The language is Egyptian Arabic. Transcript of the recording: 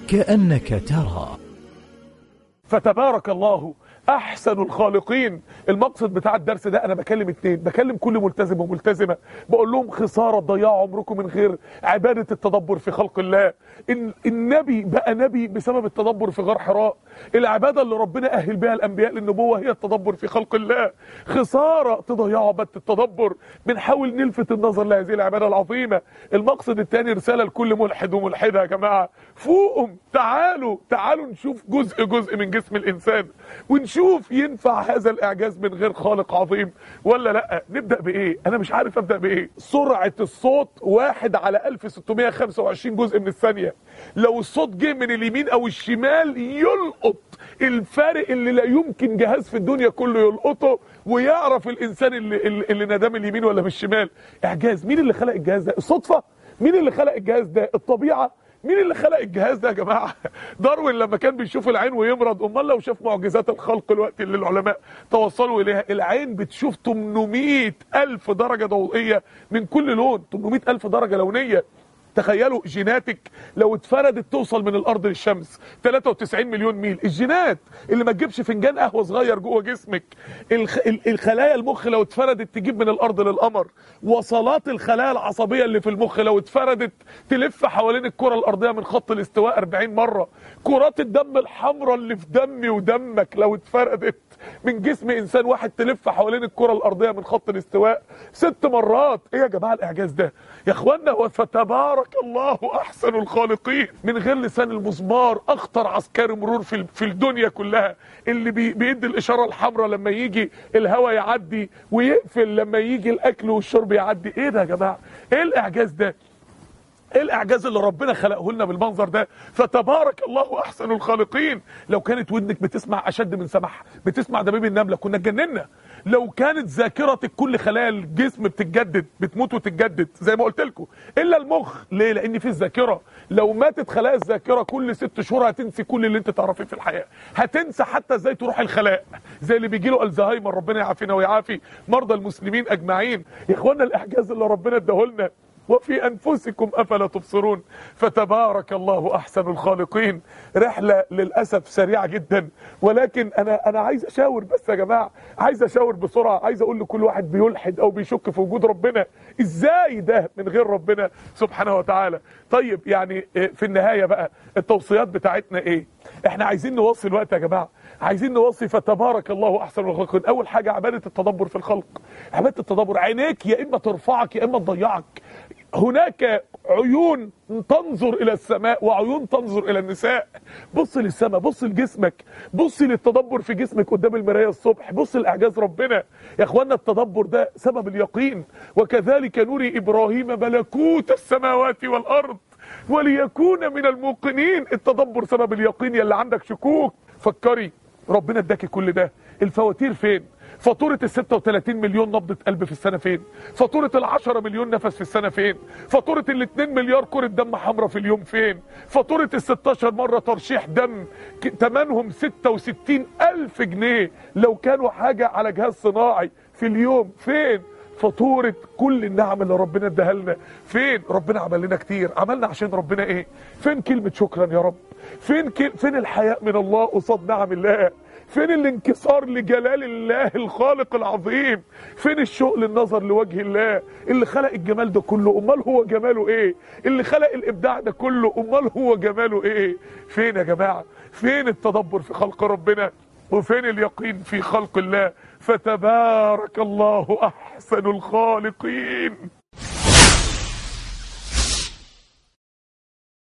كأنك ترى فتبارك الله احسن الخالقين المقصد بتاع الدرس ده انا بكلم اتنين بكلم كل ملتزم وملتزمه بقول لهم خساره تضيعوا عمركم من غير عباده التدبر في خلق الله إن النبي بقى نبي بسبب التدبر في غار حراء العباده اللي ربنا اهل بها الانبياء للنبوه هي التدبر في خلق الله خساره تضيعوا عباده التدبر بنحاول نلفت النظر لهذه العباده العظيمه المقصد الثاني رساله لكل ملحد وملحده يا جماعه فوقهم تعالوا تعالوا نشوف جزء جزء من جسم الانسان ونشوف ينفع هذا الاعجاز من غير خالق عظيم ولا لا نبدا بايه انا مش عارف ابدا بايه سرعه الصوت واحد على 1625 جزء من الثانيه لو الصوت جه من اليمين او الشمال يلقط الفارق اللي لا يمكن جهاز في الدنيا كله يلقطه ويعرف الانسان اللي اللي, اللي ندام اليمين ولا من الشمال اعجاز مين اللي خلق الجهاز ده الصدفه مين اللي خلق الجهاز ده الطبيعه مين اللي خلق الجهاز ده يا جماعه داروين لما كان بيشوف العين ويمرض امال لو شاف معجزات الخلق الوقت اللي العلماء توصلوا اليها العين بتشوف 800 الف درجه ضوئيه من كل لون 800 الف درجه لونيه تخيلوا جيناتك لو اتفردت توصل من الارض للشمس 93 مليون ميل الجينات اللي ما تجيبش فنجان قهوه صغير جوه جسمك الخ... الخلايا المخ لو اتفردت تجيب من الارض للقمر وصلات الخلايا العصبيه اللي في المخ لو اتفردت تلف حوالين الكره الارضيه من خط الاستواء 40 مره كرات الدم الحمراء اللي في دمي ودمك لو اتفردت من جسم انسان واحد تلف حوالين الكره الارضيه من خط الاستواء ست مرات ايه يا جماعه الاعجاز ده يا اخوانا فتبارك الله احسن الخالقين من غير لسان المزمار اخطر عسكري مرور في في الدنيا كلها اللي بي بيدي الاشاره الحمراء لما يجي الهواء يعدي ويقفل لما يجي الاكل والشرب يعدي ايه ده يا جماعه ايه الاعجاز ده ايه الاعجاز اللي ربنا خلقه لنا بالمنظر ده فتبارك الله احسن الخالقين لو كانت ودنك بتسمع اشد من سماح بتسمع دبيب النمله كنا اتجننا لو كانت ذاكرتك كل خلايا الجسم بتتجدد بتموت وتتجدد زي ما قلت لكم الا المخ ليه لان في الذاكره لو ماتت خلايا الذاكره كل ست شهور هتنسي كل اللي انت تعرفيه في الحياه هتنسى حتى ازاي تروح الخلاء زي اللي بيجي له الزهايمر ربنا يعافينا ويعافي مرضى المسلمين اجمعين يا اخوانا الاعجاز اللي ربنا اداهولنا وفي أنفسكم أفلا تبصرون فتبارك الله أحسن الخالقين رحلة للأسف سريعة جدا ولكن أنا أنا عايز أشاور بس يا جماعة عايز أشاور بسرعة عايز أقول لكل واحد بيلحد أو بيشك في وجود ربنا إزاي ده من غير ربنا سبحانه وتعالى طيب يعني في النهاية بقى التوصيات بتاعتنا إيه إحنا عايزين نوصي الوقت يا جماعة عايزين نوصي فتبارك الله احسن الخالقين اول حاجه عباده التدبر في الخلق عباده التدبر عينيك يا اما ترفعك يا اما تضيعك هناك عيون تنظر الى السماء وعيون تنظر الى النساء بص للسماء بص لجسمك بص للتدبر في جسمك قدام المرايه الصبح بص لاعجاز ربنا يا اخوانا التدبر ده سبب اليقين وكذلك نري ابراهيم ملكوت السماوات والارض وليكون من الموقنين التدبر سبب اليقين يلي عندك شكوك فكري ربنا اداكي كل ده الفواتير فين فاتورة ال 36 مليون نبضة قلب في السنة فين؟ فاتورة ال 10 مليون نفس في السنة فين؟ فاتورة ال 2 مليار كرة دم حمراء في اليوم فين؟ فاتورة ال 16 مرة ترشيح دم تمنهم 66 ألف جنيه لو كانوا حاجة على جهاز صناعي في اليوم فين؟ فاتورة كل النعم اللي ربنا اداها لنا فين ربنا عمل لنا كتير عملنا عشان ربنا ايه فين كلمة شكرا يا رب فين كل... فين الحياء من الله قصاد نعم الله فين الانكسار لجلال الله الخالق العظيم فين الشوق للنظر لوجه الله اللي خلق الجمال ده كله امال هو جماله ايه اللي خلق الابداع ده كله امال هو جماله ايه فين يا جماعه فين التدبر في خلق ربنا وفين اليقين في خلق الله فتبارك الله احسن الخالقين